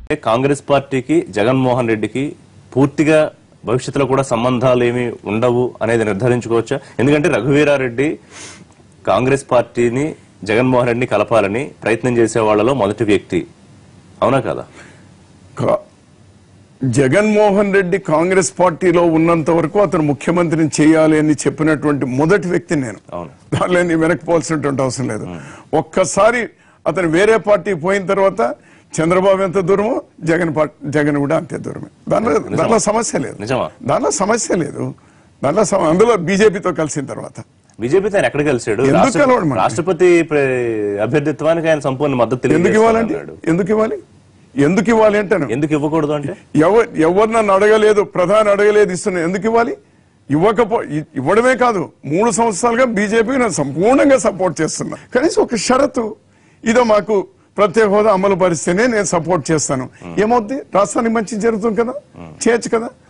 కాంగ్రెస్ పార్టీకి జగన్మోహన్ రెడ్డికి పూర్తిగా భవిష్యత్తులో కూడా సంబంధాలు ఏమి ఉండవు అనేది నిర్ధారించుకోవచ్చా ఎందుకంటే రఘువీరారెడ్డి కాంగ్రెస్ పార్టీని జగన్మోహన్ రెడ్డిని కలపాలని ప్రయత్నం చేసే వాళ్ళలో మొదటి వ్యక్తి అవునా కదా కా- జగన్మోహన్ రెడ్డి కాంగ్రెస్ పార్టీలో ఉన్నంత వరకు అతను ముఖ్యమంత్రిని చేయాలి అని చెప్పినటువంటి మొదటి వ్యక్తి నేను అవును దానిలో నేను వెనక్కిపోవాల్సినటువంటి అవసరం లేదు ఒక్కసారి అతను వేరే పార్టీ పోయిన తర్వాత చంద్రబాబు ఎంత దూరమో జగన్ పార్టీ జగన్ కూడా అంతే దూరమే దానిలో దానిలో సమస్య లేదు నిజమా దానిలో సమస్య లేదు దానిలో సమ- అందులో బీజేపీతో కలిసిన తర్వాత బీజేపీతో ఆయన ఎక్కడ కలిశాడు ఎందుకు రాష్ట్ర- కలవడం అండి? రాష్ట్రపతి ప్ర- అభ్యర్థిత్వానికి ఆయన సంపూర్ణ మద్దతు ఎందుకు ఇవ్వాలండి తెలియజేస్తానన్నాడు. ఎందుకు ఇవ్వాలి ఎందుకు ఇవ్వాలి అంటాను ఎందుకు ఇవ్వకూడదు అంటే ఎవరు ఎవరు నన్ను అడగలేదు ప్రధాని అడగలేదు ఇస్తున్నా ఎందుకు ఇవ్వాలి ఇవ్వకపో ఇ- ఇవ్వడమే కాదు మూడు సంవత్సరాలుగా బీజేపీ నేను సంపూర్ణంగా సపోర్ట్ చేస్తున్నా కనీసం ఒక షరతు ఇదో మాకు ప్రత్యేక హోదా అమలు పరిస్తేనే నేను సపోర్ట్ చేస్తాను ఏమవుద్ది రాష్ట్రానికి మంచి జరుగుతుంది కదా చేయొచ్చు కదా